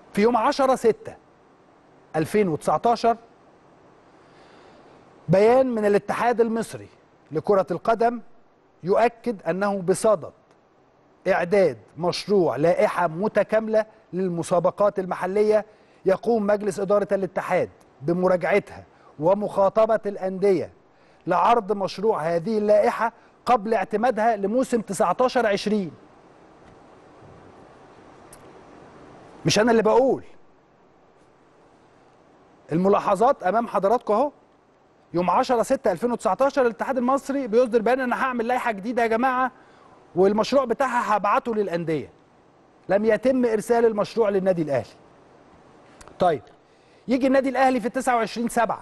في يوم 10 6 2019 بيان من الاتحاد المصري لكرة القدم يؤكد أنه بصدد إعداد مشروع لائحة متكاملة للمسابقات المحلية يقوم مجلس إدارة الاتحاد بمراجعتها ومخاطبة الأندية لعرض مشروع هذه اللائحة قبل اعتمادها لموسم 19 20 مش أنا اللي بقول الملاحظات أمام حضراتكم أهو يوم 10 6 2019 الاتحاد المصري بيصدر بيان انا هعمل لائحه جديده يا جماعه والمشروع بتاعها هبعته للانديه لم يتم ارسال المشروع للنادي الاهلي طيب يجي النادي الاهلي في 29 7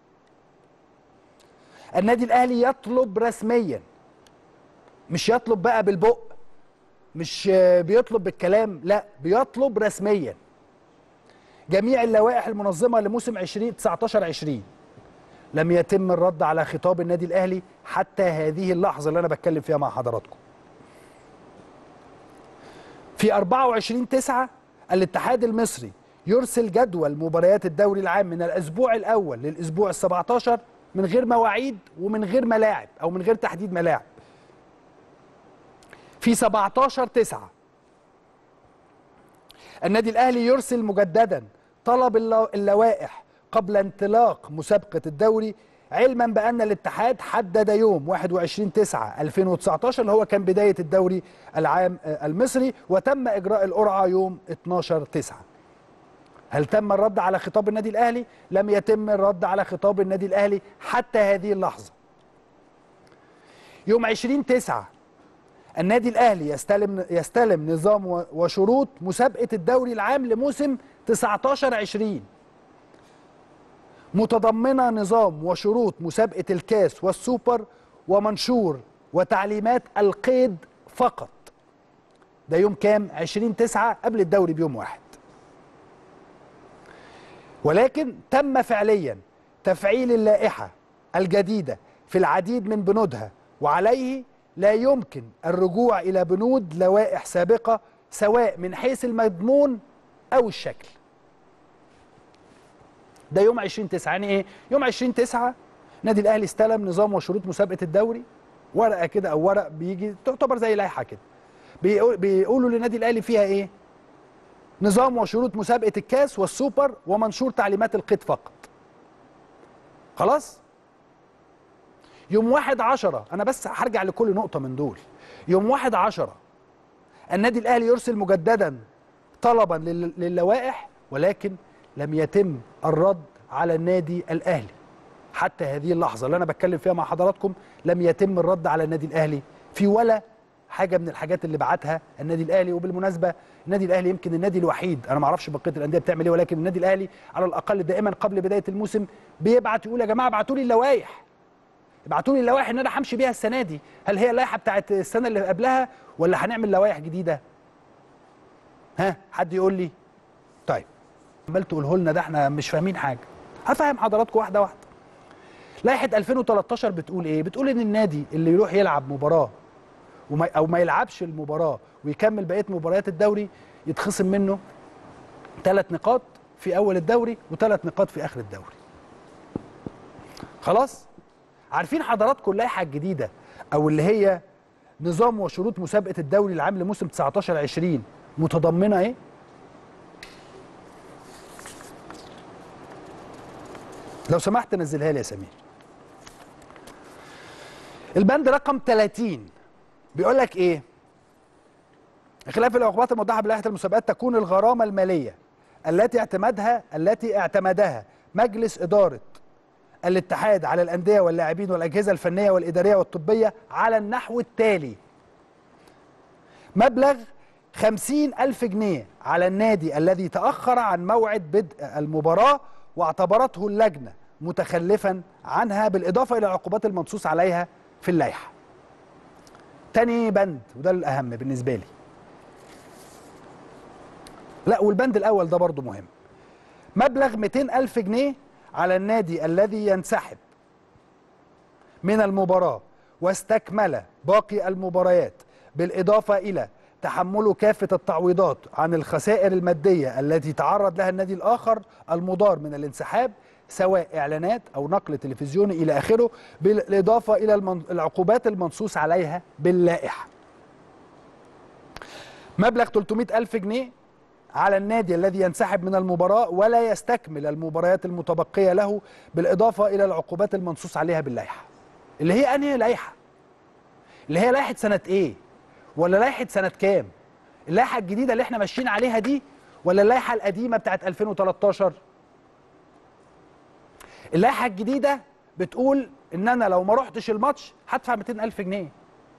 النادي الاهلي يطلب رسميا مش يطلب بقى بالبق مش بيطلب بالكلام لا بيطلب رسميا جميع اللوائح المنظمه لموسم 20 19 20 لم يتم الرد على خطاب النادي الاهلي حتى هذه اللحظه اللي انا بتكلم فيها مع حضراتكم. في 24 9 الاتحاد المصري يرسل جدول مباريات الدوري العام من الاسبوع الاول للاسبوع ال 17 من غير مواعيد ومن غير ملاعب او من غير تحديد ملاعب. في 17 9 النادي الاهلي يرسل مجددا طلب اللوائح قبل انطلاق مسابقة الدوري علما بأن الاتحاد حدد يوم 21 9 2019 اللي هو كان بداية الدوري العام المصري وتم إجراء القرعة يوم 12 9 هل تم الرد على خطاب النادي الأهلي؟ لم يتم الرد على خطاب النادي الأهلي حتى هذه اللحظة يوم 20 9 النادي الأهلي يستلم يستلم نظام وشروط مسابقة الدوري العام لموسم 19 20 متضمنه نظام وشروط مسابقه الكاس والسوبر ومنشور وتعليمات القيد فقط ده يوم كام 20 9 قبل الدوري بيوم واحد ولكن تم فعليا تفعيل اللائحه الجديده في العديد من بنودها وعليه لا يمكن الرجوع الى بنود لوائح سابقه سواء من حيث المضمون او الشكل ده يوم 20 9 يعني ايه يوم 20 9 النادي الاهلي استلم نظام وشروط مسابقه الدوري ورقه كده او ورق بيجي تعتبر زي لائحه كده بيقول بيقولوا للنادي الاهلي فيها ايه نظام وشروط مسابقه الكاس والسوبر ومنشور تعليمات القيد فقط خلاص يوم 1 10 انا بس هرجع لكل نقطه من دول يوم 1 10 النادي الاهلي يرسل مجددا طلبا للوائح ولكن لم يتم الرد على النادي الاهلي حتى هذه اللحظه اللي انا بتكلم فيها مع حضراتكم لم يتم الرد على النادي الاهلي في ولا حاجه من الحاجات اللي بعتها النادي الاهلي وبالمناسبه النادي الاهلي يمكن النادي الوحيد انا ما اعرفش بقيه الانديه بتعمل ايه ولكن النادي الاهلي على الاقل دائما قبل بدايه الموسم بيبعت يقول يا جماعه ابعتوا لي اللوائح ابعتوا لي اللوائح ان انا همشي بيها السنه دي هل هي اللائحه بتاعت السنه اللي قبلها ولا هنعمل لوائح جديده ها حد يقول لي طيب عمال تقوله لنا ده احنا مش فاهمين حاجه هفهم حضراتكم واحده واحده لائحه 2013 بتقول ايه بتقول ان النادي اللي يروح يلعب مباراه وما او ما يلعبش المباراه ويكمل بقيه مباريات الدوري يتخصم منه ثلاث نقاط في اول الدوري وثلاث نقاط في اخر الدوري خلاص عارفين حضراتكم اللائحه الجديده او اللي هي نظام وشروط مسابقه الدوري العام لموسم 19 20 متضمنه ايه لو سمحت نزلها لي يا سمير البند رقم 30 بيقول لك ايه خلاف العقوبات الموضحه بلائحه المسابقات تكون الغرامه الماليه التي اعتمدها التي اعتمدها مجلس اداره الاتحاد على الانديه واللاعبين والاجهزه الفنيه والاداريه والطبيه على النحو التالي مبلغ خمسين ألف جنيه على النادي الذي تأخر عن موعد بدء المباراة واعتبرته اللجنة متخلفا عنها بالإضافة إلى العقوبات المنصوص عليها في اللائحة تاني بند وده الأهم بالنسبة لي لا والبند الأول ده برضو مهم مبلغ 200 ألف جنيه على النادي الذي ينسحب من المباراة واستكمل باقي المباريات بالإضافة إلى تحمل كافة التعويضات عن الخسائر المادية التي تعرض لها النادي الآخر المضار من الانسحاب سواء إعلانات أو نقل تلفزيوني إلى آخره بالإضافة إلى المن- العقوبات المنصوص عليها باللائحة مبلغ 300 ألف جنيه على النادي الذي ينسحب من المباراة ولا يستكمل المباريات المتبقية له بالإضافة إلى العقوبات المنصوص عليها باللائحة اللي هي أنهي لائحة اللي هي لائحة سنة إيه ولا لائحة سنة كام اللائحة الجديدة اللي احنا ماشيين عليها دي ولا اللائحة القديمة بتاعت 2013 اللائحة الجديدة بتقول ان انا لو ما رحتش الماتش هدفع 200 الف جنيه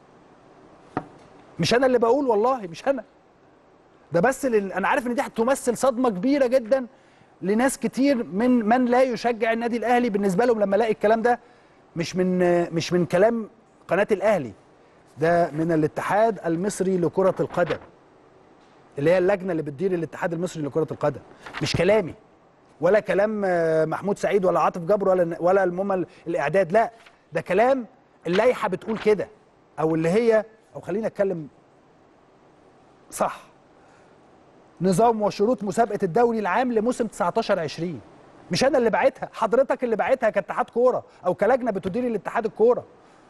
مش انا اللي بقول والله مش انا ده بس لل... انا عارف ان دي هتمثل صدمه كبيره جدا لناس كتير من من لا يشجع النادي الاهلي بالنسبه لهم لما الاقي الكلام ده مش من مش من كلام قناه الاهلي ده من الاتحاد المصري لكره القدم اللي هي اللجنه اللي بتدير الاتحاد المصري لكره القدم مش كلامي ولا كلام آه، محمود سعيد ولا عاطف جبر ولا ولا الممل الاعداد لا ده كلام اللائحه بتقول كده او اللي هي او خلينا اتكلم صح نظام وشروط مسابقه الدوري العام لموسم 19 20 مش انا اللي باعتها حضرتك اللي باعتها كاتحاد كوره او كلجنه بتدير الاتحاد الكوره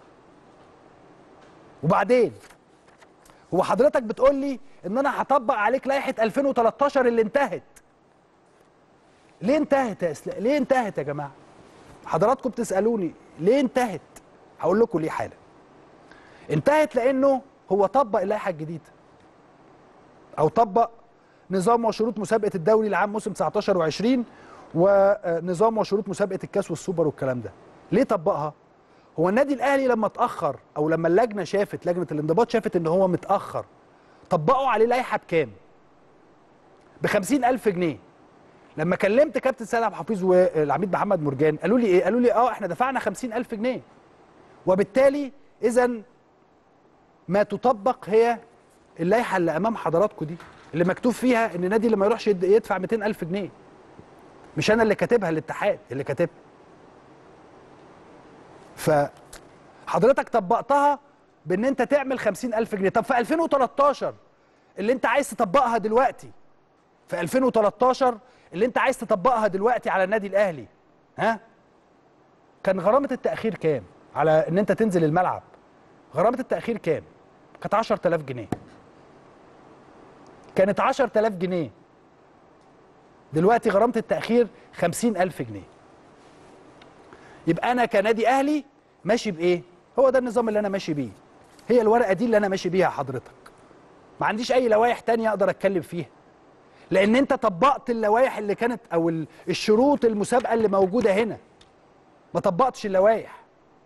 وبعدين هو حضرتك بتقول لي ان انا هطبق عليك لائحه 2013 اللي انتهت ليه انتهت يا اسلام ليه انتهت يا جماعه حضراتكم بتسالوني ليه انتهت هقول لكم ليه حالا انتهت لانه هو طبق اللائحه الجديده او طبق نظام وشروط مسابقه الدوري العام موسم 19 و20 ونظام وشروط مسابقه الكاس والسوبر والكلام ده ليه طبقها هو النادي الاهلي لما اتاخر او لما اللجنه شافت لجنه الانضباط شافت ان هو متاخر طبقوا عليه لائحه بكام ب 50000 جنيه لما كلمت كابتن سيد عبد الحفيظ والعميد محمد مرجان قالوا لي ايه قالوا لي اه احنا دفعنا 50000 جنيه وبالتالي اذا ما تطبق هي اللائحه اللي امام حضراتكم دي اللي مكتوب فيها ان النادي اللي ما يروحش يد- يدفع 200000 جنيه مش انا اللي كاتبها الاتحاد اللي كاتبها فحضرتك طبقتها بان انت تعمل 50000 جنيه طب في 2013 اللي انت عايز تطبقها دلوقتي في 2013 اللي انت عايز تطبقها دلوقتي على النادي الاهلي ها كان غرامه التاخير كام على ان انت تنزل الملعب غرامه التاخير كام كانت 10000 جنيه كانت 10000 جنيه دلوقتي غرامه التاخير 50000 جنيه يبقى انا كنادي اهلي ماشي بايه هو ده النظام اللي انا ماشي بيه هي الورقه دي اللي انا ماشي بيها حضرتك ما عنديش اي لوائح تانية اقدر اتكلم فيها لان انت طبقت اللوائح اللي كانت او ال- الشروط المسابقه اللي موجوده هنا ما طبقتش اللوائح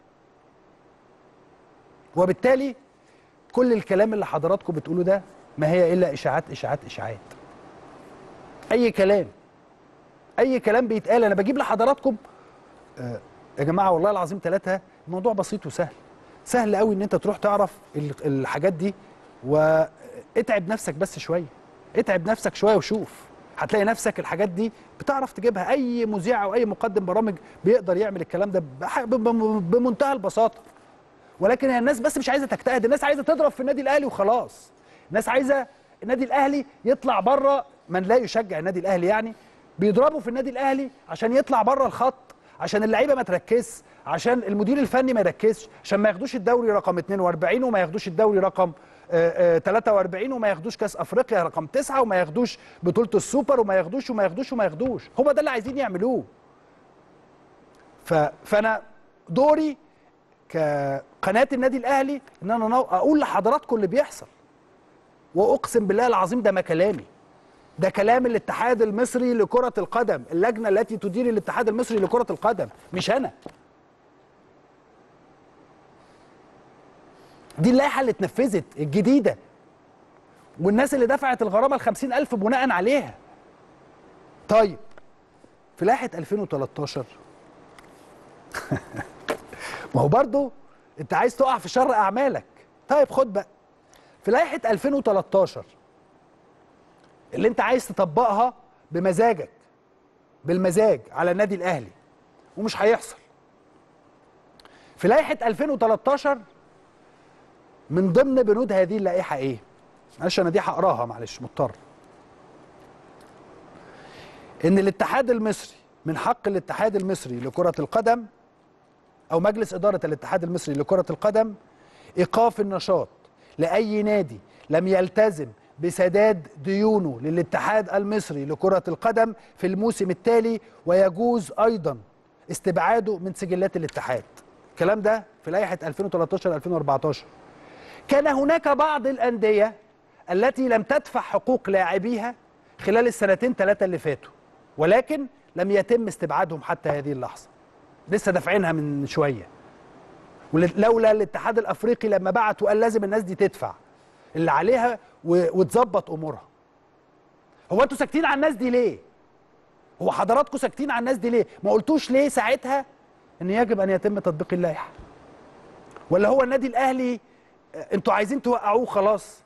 وبالتالي كل الكلام اللي حضراتكم بتقولوه ده ما هي الا اشاعات اشاعات اشاعات اي كلام اي كلام بيتقال انا بجيب لحضراتكم آه يا جماعه والله العظيم ثلاثه الموضوع بسيط وسهل سهل قوي ان انت تروح تعرف ال- الحاجات دي واتعب نفسك بس شويه اتعب نفسك شويه وشوف هتلاقي نفسك الحاجات دي بتعرف تجيبها اي مذيع او اي مقدم برامج بيقدر يعمل الكلام ده بح- ب- ب- بمنتهى البساطه ولكن هي الناس بس مش عايزه تجتهد الناس عايزه تضرب في النادي الاهلي وخلاص الناس عايزه النادي الاهلي يطلع بره من لا يشجع النادي الاهلي يعني بيضربوا في النادي الاهلي عشان يطلع بره الخط عشان اللعيبه ما تركزش عشان المدير الفني ما يركزش عشان ما ياخدوش الدوري رقم 42 وما ياخدوش الدوري رقم آه، آه، 43 وما ياخدوش كاس افريقيا رقم 9 وما ياخدوش بطوله السوبر وما ياخدوش وما ياخدوش وما ياخدوش هو ده اللي عايزين يعملوه ف... فانا دوري كقناه النادي الاهلي ان انا نو- اقول لحضراتكم اللي بيحصل واقسم بالله العظيم ده ما كلامي ده كلام الاتحاد المصري لكره القدم اللجنه التي تدير الاتحاد المصري لكره القدم مش انا دي اللائحه اللي اتنفذت الجديده والناس اللي دفعت الغرامه ال 50000 بناء عليها طيب في لائحه 2013 ما هو برضه انت عايز تقع في شر اعمالك طيب خد بقى في لائحه 2013 اللي انت عايز تطبقها بمزاجك بالمزاج على النادي الاهلي ومش هيحصل في لائحه 2013 من ضمن بنود هذه اللائحه ايه معلش انا دي هقراها معلش مضطر ان الاتحاد المصري من حق الاتحاد المصري لكرة القدم او مجلس ادارة الاتحاد المصري لكرة القدم ايقاف النشاط لاي نادي لم يلتزم بسداد ديونه للاتحاد المصري لكرة القدم في الموسم التالي ويجوز ايضا استبعاده من سجلات الاتحاد الكلام ده في لائحة 2013 2014 كان هناك بعض الأندية التي لم تدفع حقوق لاعبيها خلال السنتين ثلاثة اللي فاتوا ولكن لم يتم استبعادهم حتى هذه اللحظة لسه دافعينها من شوية ولولا الاتحاد الأفريقي لما بعت وقال لازم الناس دي تدفع اللي عليها و- وتظبط أمورها هو أنتوا ساكتين على الناس دي ليه؟ هو حضراتكم ساكتين على الناس دي ليه؟ ما قلتوش ليه ساعتها ان يجب ان يتم تطبيق اللائحه ولا هو النادي الاهلي آه، انتوا عايزين توقعوه خلاص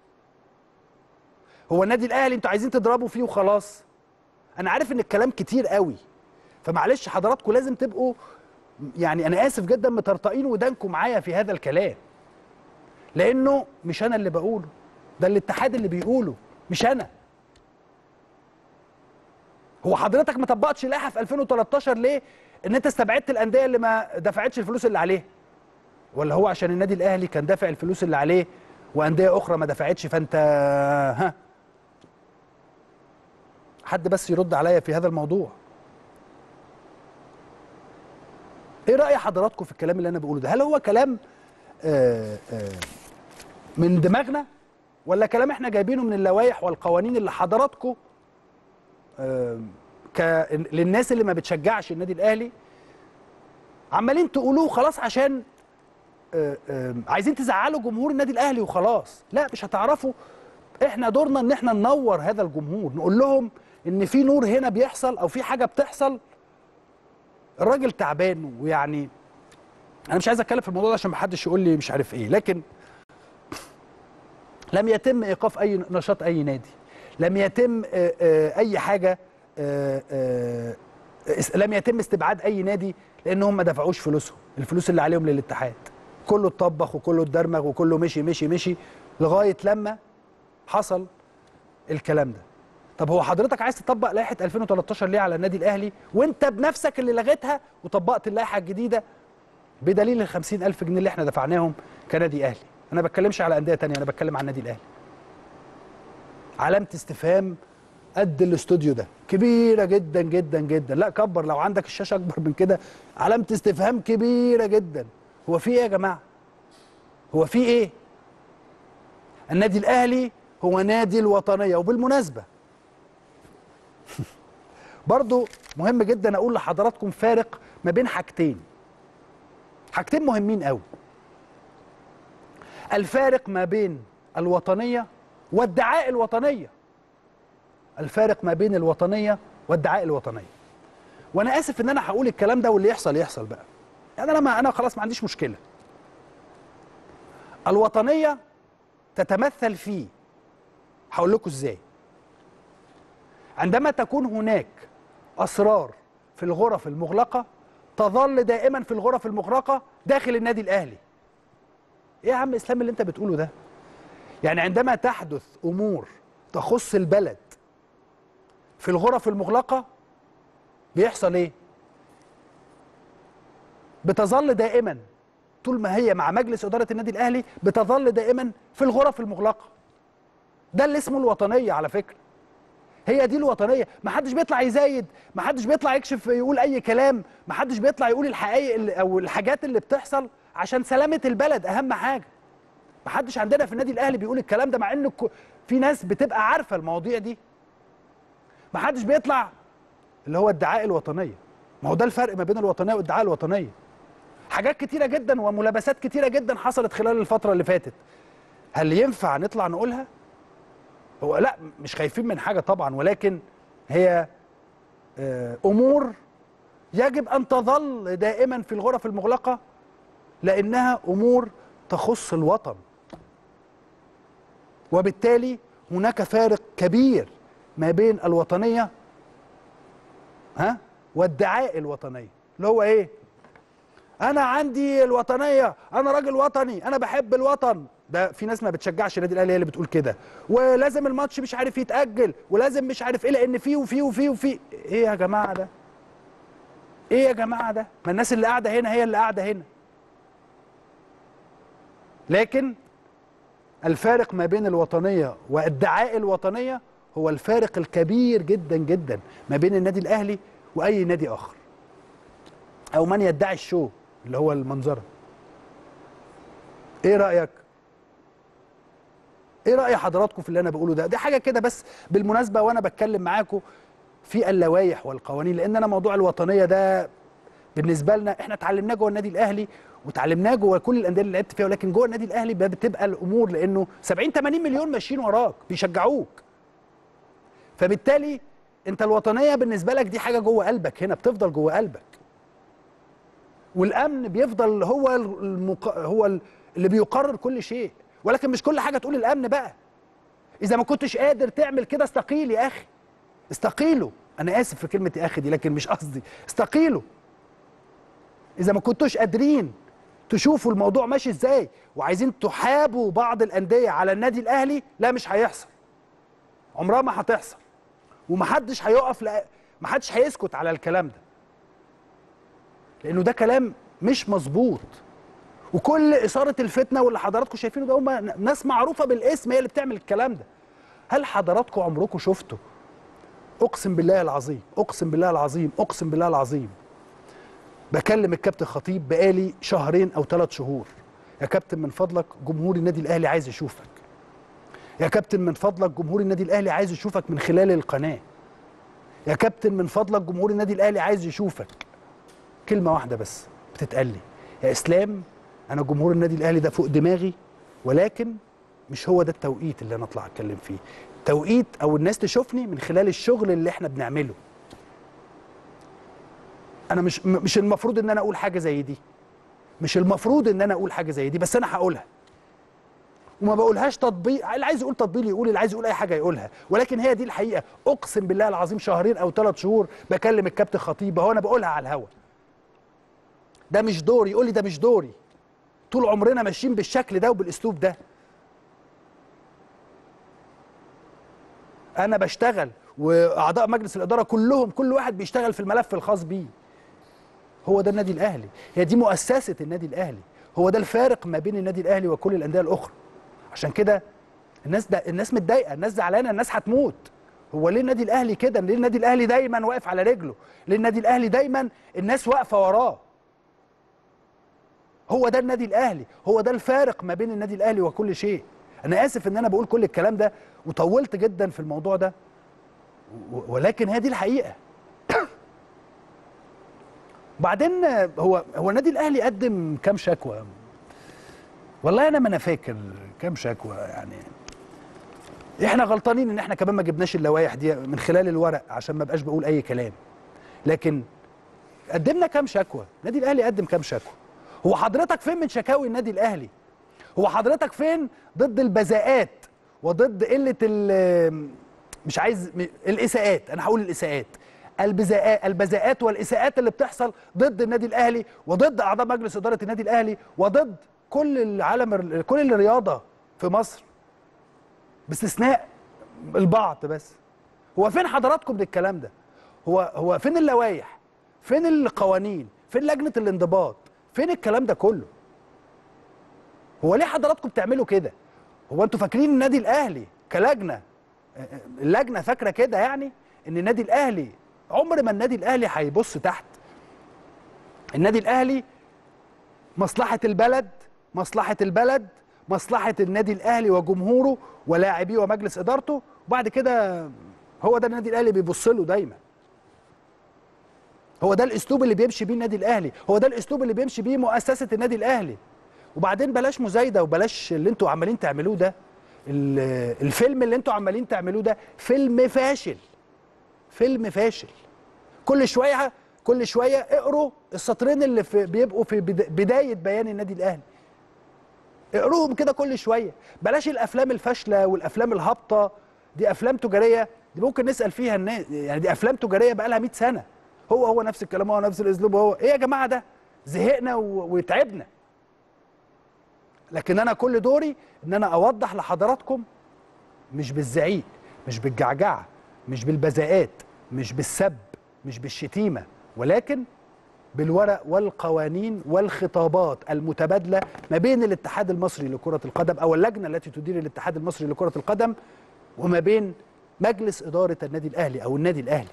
هو النادي الاهلي انتوا عايزين تضربوا فيه وخلاص انا عارف ان الكلام كتير قوي فمعلش حضراتكم لازم تبقوا يعني انا اسف جدا مطرطقين ودانكم معايا في هذا الكلام لانه مش انا اللي بقوله ده الاتحاد اللي بيقوله مش انا هو حضرتك ما طبقتش لائحه في 2013 ليه ان انت استبعدت الانديه اللي ما دفعتش الفلوس اللي عليها ولا هو عشان النادي الاهلي كان دافع الفلوس اللي عليه وانديه اخرى ما دفعتش فانت ها حد بس يرد عليا في هذا الموضوع ايه راي حضراتكم في الكلام اللي انا بقوله ده هل هو كلام آه آه من دماغنا ولا كلام احنا جايبينه من اللوائح والقوانين اللي حضراتكم ك... للناس اللي ما بتشجعش النادي الاهلي عمالين تقولوه خلاص عشان آه، آه، عايزين تزعلوا جمهور النادي الاهلي وخلاص لا مش هتعرفوا احنا دورنا ان احنا ننور هذا الجمهور نقول لهم ان في نور هنا بيحصل او في حاجه بتحصل الراجل تعبان ويعني انا مش عايز اتكلم في الموضوع ده عشان ما حدش يقول لي مش عارف ايه لكن لم يتم ايقاف اي نشاط اي نادي لم يتم آه، آه، اي حاجه آه، آه، اس- لم يتم استبعاد اي نادي لانهم ما دفعوش فلوسهم الفلوس اللي عليهم للاتحاد كله اتطبخ وكله اتدرمغ وكله مشي مشي مشي لغايه لما حصل الكلام ده طب هو حضرتك عايز تطبق لائحه 2013 ليه على النادي الاهلي وانت بنفسك اللي لغيتها وطبقت اللائحه الجديده بدليل ال 50000 جنيه اللي احنا دفعناهم كنادي اهلي انا ما بتكلمش على انديه تانية انا بتكلم على النادي الاهلي علامه استفهام قد الاستوديو ده كبيره جدا جدا جدا لا كبر لو عندك الشاشه اكبر من كده علامه استفهام كبيره جدا هو في ايه يا جماعه هو في ايه النادي الاهلي هو نادي الوطنيه وبالمناسبه برضو مهم جدا اقول لحضراتكم فارق ما بين حاجتين حاجتين مهمين قوي الفارق ما بين الوطنيه وادعاء الوطنيه الفارق ما بين الوطنيه وادعاء الوطنيه وانا اسف ان انا هقول الكلام ده واللي يحصل يحصل بقى يعني انا ما انا خلاص ما عنديش مشكله الوطنيه تتمثل في هقول لكم ازاي عندما تكون هناك اسرار في الغرف المغلقه تظل دائما في الغرف المغلقه داخل النادي الاهلي ايه يا عم اسلام اللي انت بتقوله ده يعني عندما تحدث امور تخص البلد في الغرف المغلقه بيحصل ايه بتظل دائما طول ما هي مع مجلس اداره النادي الاهلي بتظل دائما في الغرف المغلقه ده اللي اسمه الوطنيه على فكره هي دي الوطنيه ما حدش بيطلع يزايد ما حدش بيطلع يكشف يقول اي كلام ما حدش بيطلع يقول الحقائق اللي او الحاجات اللي بتحصل عشان سلامه البلد اهم حاجه ما حدش عندنا في النادي الاهلي بيقول الكلام ده مع ان الك- في ناس بتبقى عارفه المواضيع دي ما حدش بيطلع اللي هو ادعاء الوطنيه ما هو ده الفرق ما بين الوطنيه وادعاء الوطنيه حاجات كتيره جدا وملابسات كتيره جدا حصلت خلال الفتره اللي فاتت هل ينفع نطلع نقولها هو لا مش خايفين من حاجه طبعا ولكن هي آه، امور يجب ان تظل دائما في الغرف المغلقه لانها امور تخص الوطن وبالتالي هناك فارق كبير ما بين الوطنيه ها وادعاء الوطنيه اللي هو ايه انا عندي الوطنيه انا راجل وطني انا بحب الوطن ده في ناس ما بتشجعش النادي الاهلي هي اللي بتقول كده ولازم الماتش مش عارف يتاجل ولازم مش عارف ايه لان فيه وفيه وفيه وفيه ايه يا جماعه ده ايه يا جماعه ده ما الناس اللي قاعده هنا هي اللي قاعده هنا لكن الفارق ما بين الوطنيه وادعاء الوطنيه هو الفارق الكبير جدا جدا ما بين النادي الاهلي واي نادي اخر او من يدعي الشو اللي هو المنظره ايه رايك ايه راي حضراتكم في اللي انا بقوله ده دي حاجه كده بس بالمناسبه وانا بتكلم معاكم في اللوائح والقوانين لان انا موضوع الوطنيه ده بالنسبه لنا احنا اتعلمناه جوه النادي الاهلي وتعلمناه جوه كل الانديه اللي لعبت فيها ولكن جوه النادي الاهلي بتبقى الامور لانه 70 80 مليون ماشيين وراك بيشجعوك فبالتالي انت الوطنيه بالنسبه لك دي حاجه جوه قلبك هنا بتفضل جوه قلبك والامن بيفضل هو المق... هو اللي بيقرر كل شيء ولكن مش كل حاجه تقول الامن بقى اذا ما كنتش قادر تعمل كده استقيل يا اخي استقيلوا انا اسف في كلمه يا اخي دي لكن مش قصدي استقيلوا اذا ما كنتوش قادرين تشوفوا الموضوع ماشي ازاي وعايزين تحابوا بعض الانديه على النادي الاهلي لا مش هيحصل عمرها ما هتحصل ومحدش هيقف لا محدش هيسكت على الكلام ده لانه ده كلام مش مظبوط وكل اثاره الفتنه واللي حضراتكم شايفينه ده هم ناس معروفه بالاسم هي اللي بتعمل الكلام ده هل حضراتكم عمركم شفتوا اقسم بالله العظيم اقسم بالله العظيم اقسم بالله العظيم بكلم الكابتن خطيب بقالي شهرين او ثلاث شهور يا كابتن من فضلك جمهور النادي الاهلي عايز يشوفك يا كابتن من فضلك جمهور النادي الاهلي عايز يشوفك من خلال القناه يا كابتن من فضلك جمهور النادي الاهلي عايز يشوفك كلمه واحده بس بتتقال لي يا اسلام انا جمهور النادي الاهلي ده فوق دماغي ولكن مش هو ده التوقيت اللي انا اطلع اتكلم فيه توقيت او الناس تشوفني من خلال الشغل اللي احنا بنعمله انا مش مش المفروض ان انا اقول حاجه زي دي مش المفروض ان انا اقول حاجه زي دي بس انا هقولها وما بقولهاش تطبيق اللي عايز يقول تطبيق يقول اللي عايز يقول اي حاجه يقولها ولكن هي دي الحقيقه اقسم بالله العظيم شهرين او ثلاث شهور بكلم الكابتن خطيب اهو انا بقولها على الهوا ده مش دوري يقول لي ده مش دوري طول عمرنا ماشيين بالشكل ده وبالاسلوب ده انا بشتغل واعضاء مجلس الاداره كلهم كل واحد بيشتغل في الملف الخاص بيه هو ده النادي الاهلي هي دي مؤسسه النادي الاهلي هو ده الفارق ما بين النادي الاهلي وكل الانديه الاخرى عشان كده الناس ده الناس متضايقه الناس زعلانه الناس هتموت هو ليه النادي الاهلي كده ليه النادي الاهلي دايما واقف على رجله ليه النادي الاهلي دايما الناس واقفه وراه هو ده النادي الاهلي هو ده الفارق ما بين النادي الاهلي وكل شيء انا اسف ان انا بقول كل الكلام ده وطولت جدا في الموضوع ده ولكن هي دي الحقيقه بعدين هو هو النادي الاهلي قدم كام شكوى والله انا ما انا فاكر كام شكوى يعني احنا غلطانين ان احنا كمان ما جبناش اللوائح دي من خلال الورق عشان ما بقاش بقول اي كلام لكن قدمنا كام شكوى النادي الاهلي قدم كام شكوى هو حضرتك فين من شكاوي النادي الاهلي هو حضرتك فين ضد البذاءات وضد قله مش عايز الاساءات انا هقول الاساءات البذاءات البذاءات والاساءات اللي بتحصل ضد النادي الاهلي وضد اعضاء مجلس اداره النادي الاهلي وضد كل العالم كل الرياضه في مصر باستثناء البعض بس هو فين حضراتكم من الكلام ده هو هو فين اللوائح فين القوانين فين لجنه الانضباط فين الكلام ده كله هو ليه حضراتكم بتعملوا كده هو انتوا فاكرين النادي الاهلي كلجنه اللجنه فاكره كده يعني ان النادي الاهلي عمر ما النادي الاهلي هيبص تحت النادي الاهلي مصلحه البلد مصلحه البلد مصلحه النادي الاهلي وجمهوره ولاعبيه ومجلس ادارته وبعد كده هو ده النادي الاهلي بيبص له دايما هو ده الاسلوب اللي بيمشي بيه النادي الاهلي هو ده الاسلوب اللي بيمشي بيه مؤسسه النادي الاهلي وبعدين بلاش مزايده وبلاش اللي انتوا عمالين تعملوه ده الفيلم اللي انتوا عمالين تعملوه ده فيلم فاشل فيلم فاشل كل شويه كل شويه اقروا السطرين اللي في بيبقوا في بدايه بيان النادي الاهلي اقروهم كده كل شويه بلاش الافلام الفاشله والافلام الهابطه دي افلام تجاريه دي ممكن نسال فيها الناس يعني دي افلام تجاريه بقى لها 100 سنه هو هو نفس الكلام هو نفس الاسلوب هو ايه يا جماعه ده زهقنا وتعبنا لكن انا كل دوري ان انا اوضح لحضراتكم مش بالزعيق مش بالجعجعه مش بالبذاءات مش بالسب مش بالشتيمه ولكن بالورق والقوانين والخطابات المتبادله ما بين الاتحاد المصري لكره القدم او اللجنه التي تدير الاتحاد المصري لكره القدم وما بين مجلس اداره النادي الاهلي او النادي الاهلي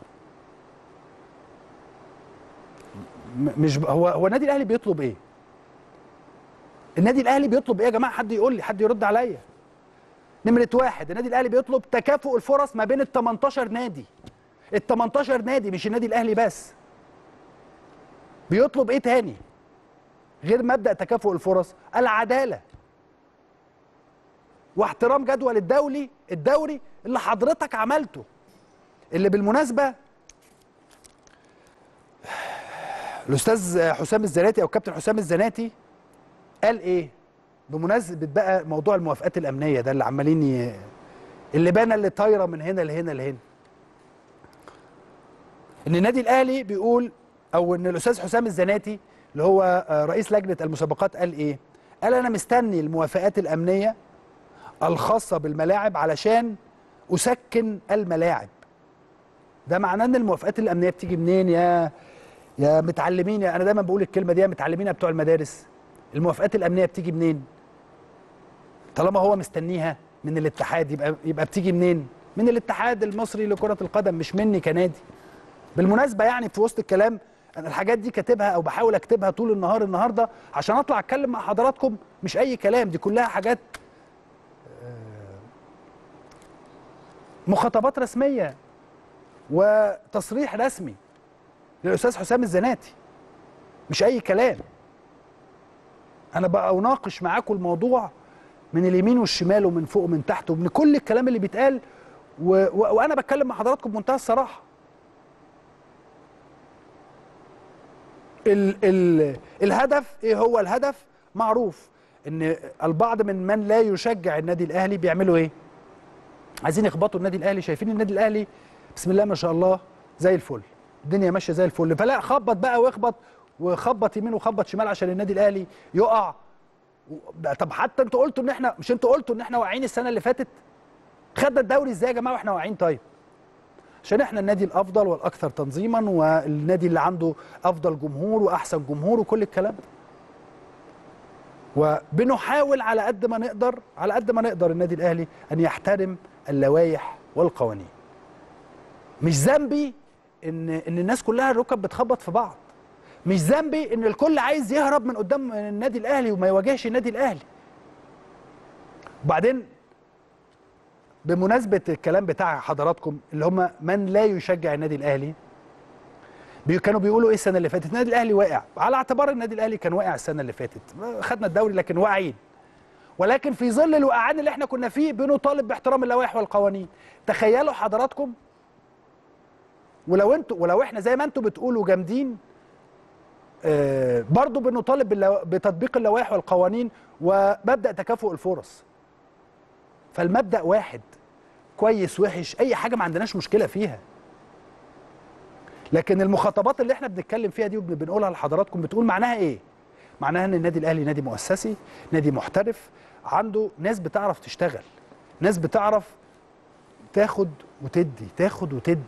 م- مش ب- هو هو النادي الاهلي بيطلب ايه النادي الاهلي بيطلب ايه يا جماعه حد يقول لي حد يرد عليا نمره واحد النادي الاهلي بيطلب تكافؤ الفرص ما بين ال 18 نادي ال 18 نادي مش النادي الاهلي بس بيطلب ايه تاني غير مبدا تكافؤ الفرص العداله واحترام جدول الدولي الدوري اللي حضرتك عملته اللي بالمناسبه الاستاذ حسام الزناتي او كابتن حسام الزناتي قال ايه بمناسبه بقى موضوع الموافقات الامنيه ده اللي عمالين ي... اللبانه اللي طايره من هنا لهنا لهنا ان النادي الاهلي بيقول او ان الاستاذ حسام الزناتي اللي هو آه، رئيس لجنه المسابقات قال ايه قال انا مستني الموافقات الامنيه الخاصه بالملاعب علشان اسكن الملاعب ده معناه ان الموافقات الامنيه بتيجي منين يا يا متعلمين يا انا دايما بقول الكلمه دي يا متعلمين يا بتوع المدارس الموافقات الامنيه بتيجي منين طالما هو مستنيها من الاتحاد يبقى يبقى بتيجي منين من الاتحاد المصري لكره القدم مش مني كنادي بالمناسبه يعني في وسط الكلام انا الحاجات دي كاتبها او بحاول اكتبها طول النهار النهارده عشان اطلع اتكلم مع حضراتكم مش اي كلام دي كلها حاجات آه، مخاطبات رسميه وتصريح رسمي للاستاذ حسام الزناتي مش اي كلام انا بقى اناقش معاكم الموضوع من اليمين والشمال ومن فوق ومن تحت ومن كل الكلام اللي بيتقال و... و... وانا بتكلم مع حضراتكم بمنتهى الصراحه ال... ال... الهدف ايه هو الهدف معروف ان البعض من من لا يشجع النادي الاهلي بيعملوا ايه عايزين يخبطوا النادي الاهلي شايفين النادي الاهلي بسم الله ما شاء الله زي الفل الدنيا ماشيه زي الفل فلا خبط بقى واخبط وخبط يمين وخبط شمال عشان النادي الاهلي يقع و- طب حتى انتوا قلتوا ان احنا مش انتوا قلتوا ان احنا واقعين السنه اللي فاتت خدنا الدوري ازاي يا جماعه واحنا واقعين طيب عشان احنا النادي الافضل والاكثر تنظيما والنادي اللي عنده افضل جمهور واحسن جمهور وكل الكلام ده وبنحاول على قد ما نقدر على قد ما نقدر النادي الاهلي ان يحترم اللوائح والقوانين مش ذنبي ان ان الناس كلها الركب بتخبط في بعض مش ذنبي ان الكل عايز يهرب من قدام النادي الاهلي وما يواجهش النادي الاهلي وبعدين بمناسبه الكلام بتاع حضراتكم اللي هم من لا يشجع النادي الاهلي بي- كانوا بيقولوا ايه السنه اللي فاتت النادي الاهلي واقع على اعتبار النادي الاهلي كان واقع السنه اللي فاتت خدنا الدوري لكن واقعين ولكن في ظل الوقعان اللي احنا كنا فيه بنطالب باحترام اللوائح والقوانين تخيلوا حضراتكم ولو انتوا ولو احنا زي ما انتوا بتقولوا جامدين آه برضو بنطالب باللو... بتطبيق اللوائح والقوانين ومبدا تكافؤ الفرص فالمبدا واحد كويس وحش اي حاجه ما عندناش مشكله فيها لكن المخاطبات اللي احنا بنتكلم فيها دي وبنقولها لحضراتكم بتقول معناها ايه معناها ان النادي الاهلي نادي مؤسسي نادي محترف عنده ناس بتعرف تشتغل ناس بتعرف تاخد وتدي تاخد وتدي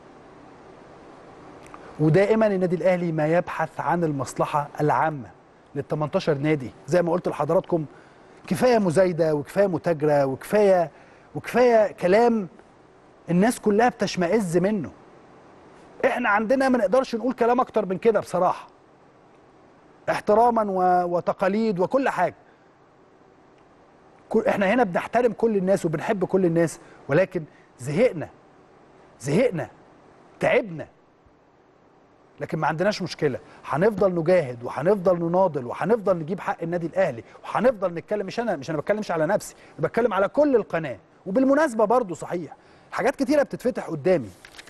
ودائما النادي الاهلي ما يبحث عن المصلحه العامه لل 18 نادي زي ما قلت لحضراتكم كفايه مزايده وكفايه متاجره وكفايه وكفايه كلام الناس كلها بتشمئز منه احنا عندنا ما نقدرش نقول كلام اكتر من كده بصراحه احتراما و... وتقاليد وكل حاجه كل... احنا هنا بنحترم كل الناس وبنحب كل الناس ولكن زهقنا زهقنا تعبنا لكن ما عندناش مشكله هنفضل نجاهد وهنفضل نناضل وهنفضل نجيب حق النادي الاهلي وهنفضل نتكلم مش انا مش انا بتكلمش على نفسي انا بتكلم على كل القناه وبالمناسبه برضو صحيح حاجات كتيره بتتفتح قدامي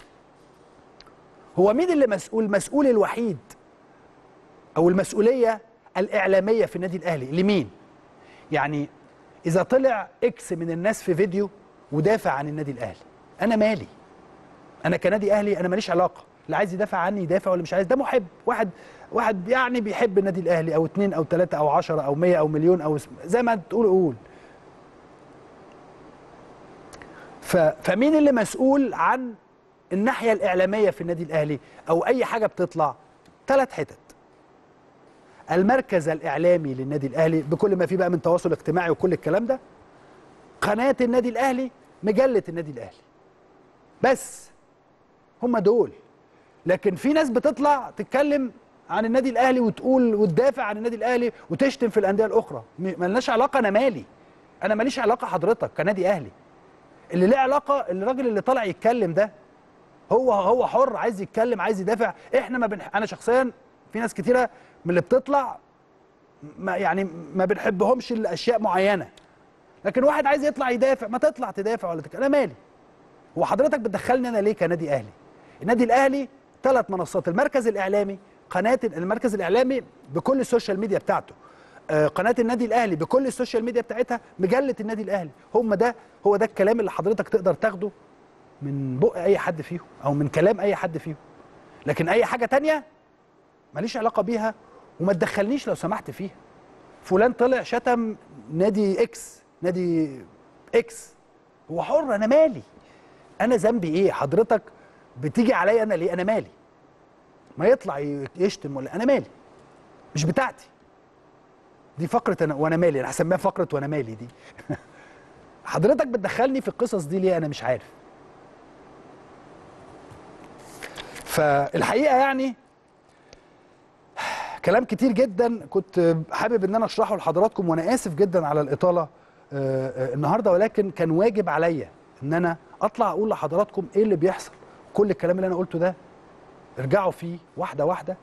هو مين اللي مسؤول المسؤول الوحيد او المسؤوليه الاعلاميه في النادي الاهلي لمين يعني اذا طلع اكس من الناس في فيديو ودافع عن النادي الاهلي انا مالي انا كنادي اهلي انا ماليش علاقه اللي عايز يدافع عني يدافع واللي مش عايز ده محب واحد واحد يعني بيحب النادي الاهلي او اتنين او تلاته او عشرة او مية او مليون او اسم- زي ما تقول قول ف... فمين اللي مسؤول عن الناحيه الاعلاميه في النادي الاهلي او اي حاجه بتطلع ثلاث حتت المركز الاعلامي للنادي الاهلي بكل ما فيه بقى من تواصل اجتماعي وكل الكلام ده قناه النادي الاهلي مجله النادي الاهلي بس هم دول لكن في ناس بتطلع تتكلم عن النادي الاهلي وتقول وتدافع عن النادي الاهلي وتشتم في الانديه الاخرى م- ملناش علاقه انا مالي انا ماليش علاقه حضرتك كنادي اهلي اللي ليه علاقه الراجل اللي طالع يتكلم ده هو هو حر عايز يتكلم عايز يدافع احنا ما بنح... انا شخصيا في ناس كتيره من اللي بتطلع ما يعني ما بنحبهمش لاشياء معينه لكن واحد عايز يطلع يدافع ما تطلع تدافع ولا تتكلم انا مالي هو حضرتك بتدخلني انا ليه كنادي اهلي النادي الاهلي ثلاث منصات المركز الاعلامي قناه المركز الاعلامي بكل السوشيال ميديا بتاعته آه، قناه النادي الاهلي بكل السوشيال ميديا بتاعتها مجله النادي الاهلي هم ده هو ده الكلام اللي حضرتك تقدر تاخده من بق اي حد فيهم او من كلام اي حد فيهم لكن اي حاجه تانية ماليش علاقه بيها وما تدخلنيش لو سمحت فيها فلان طلع شتم نادي اكس نادي اكس هو حر انا مالي انا ذنبي ايه حضرتك بتيجي عليا انا ليه انا مالي ما يطلع ي- يشتم ولا انا مالي مش بتاعتي دي فقره انا وانا مالي انا هسميها فقره وانا مالي دي حضرتك بتدخلني في القصص دي ليه انا مش عارف فالحقيقه يعني كلام كتير جدا كنت حابب ان انا اشرحه لحضراتكم وانا اسف جدا على الاطاله آه، آه، النهارده ولكن كان واجب عليا ان انا اطلع اقول لحضراتكم ايه اللي بيحصل كل الكلام اللي انا قلته ده ارجعوا فيه واحده واحده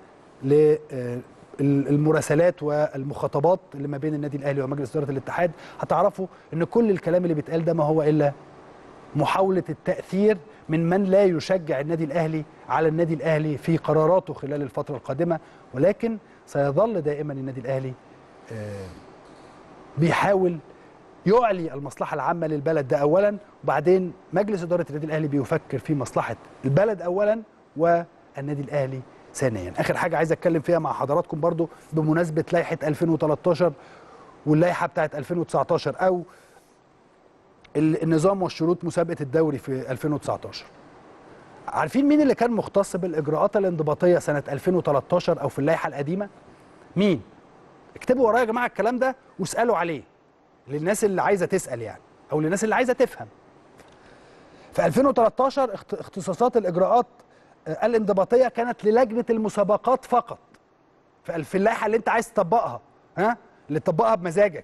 للمراسلات والمخاطبات اللي ما بين النادي الاهلي ومجلس اداره الاتحاد هتعرفوا ان كل الكلام اللي بيتقال ده ما هو الا محاولة التأثير من من لا يشجع النادي الأهلي على النادي الأهلي في قراراته خلال الفترة القادمة ولكن سيظل دائما النادي الأهلي آه، بيحاول يعلي المصلحة العامة للبلد ده أولا وبعدين مجلس إدارة النادي الأهلي بيفكر في مصلحة البلد أولا والنادي الأهلي ثانيا آخر حاجة عايز أتكلم فيها مع حضراتكم برضو بمناسبة لائحة 2013 واللائحة بتاعت 2019 أو ال- النظام والشروط مسابقه الدوري في 2019 عارفين مين اللي كان مختص بالاجراءات الانضباطيه سنه 2013 او في اللائحه القديمه مين اكتبوا ورايا يا جماعه الكلام ده واسالوا عليه للناس اللي عايزه تسال يعني او للناس اللي عايزه تفهم في 2013 اخت- اختصاصات الاجراءات آه، الانضباطيه كانت للجنه المسابقات فقط في ال- في اللائحه اللي انت عايز تطبقها ها اللي تطبقها بمزاجك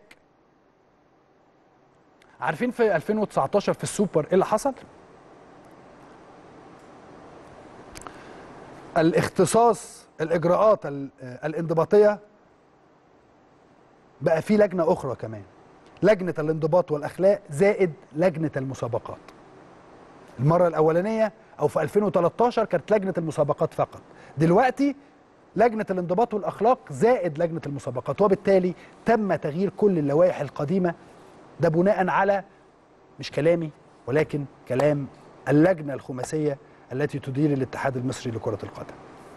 عارفين في 2019 في السوبر ايه اللي حصل؟ الاختصاص الاجراءات ال- آه، الانضباطيه بقى في لجنه اخرى كمان لجنه الانضباط والاخلاق زائد لجنه المسابقات المره الاولانيه او في 2013 كانت لجنه المسابقات فقط دلوقتي لجنه الانضباط والاخلاق زائد لجنه المسابقات وبالتالي تم تغيير كل اللوائح القديمه ده بناء على مش كلامي ولكن كلام اللجنه الخماسيه التي تدير الاتحاد المصري لكره القدم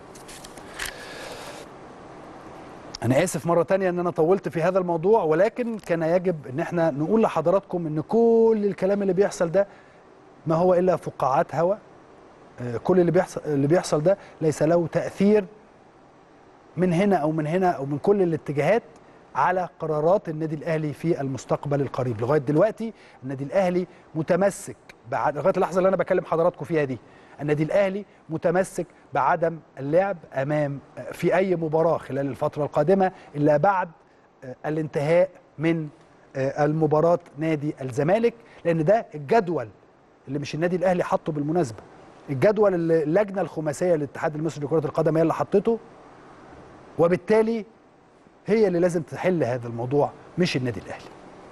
انا اسف مره تانية ان انا طولت في هذا الموضوع ولكن كان يجب ان احنا نقول لحضراتكم ان كل الكلام اللي بيحصل ده ما هو الا فقاعات هواء آه، كل اللي بيحصل اللي بيحصل ده ليس له تاثير من هنا او من هنا او من كل الاتجاهات على قرارات النادي الاهلي في المستقبل القريب لغايه دلوقتي النادي الاهلي متمسك بعد لغايه اللحظه اللي انا بكلم حضراتكم فيها دي النادي الاهلي متمسك بعدم اللعب امام في اي مباراه خلال الفتره القادمه الا بعد آه، الانتهاء من آه، المباراه نادي الزمالك لان ده الجدول اللي مش النادي الاهلي حطه بالمناسبه الجدول اللي اللجنه الخماسيه للاتحاد المصري لكره القدم هي اللي حطته وبالتالي هي اللي لازم تحل هذا الموضوع مش النادي الاهلي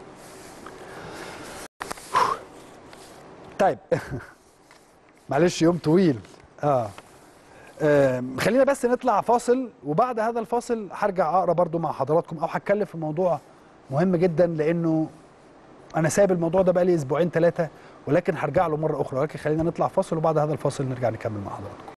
طيب معلش يوم طويل اه آم، خلينا بس نطلع فاصل وبعد هذا الفاصل هرجع اقرا برضو مع حضراتكم او هتكلم في موضوع مهم جدا لانه انا سايب الموضوع ده بقالي اسبوعين ثلاثه ولكن هرجع له مره اخرى ولكن خلينا نطلع فاصل وبعد هذا الفاصل نرجع نكمل مع حضراتكم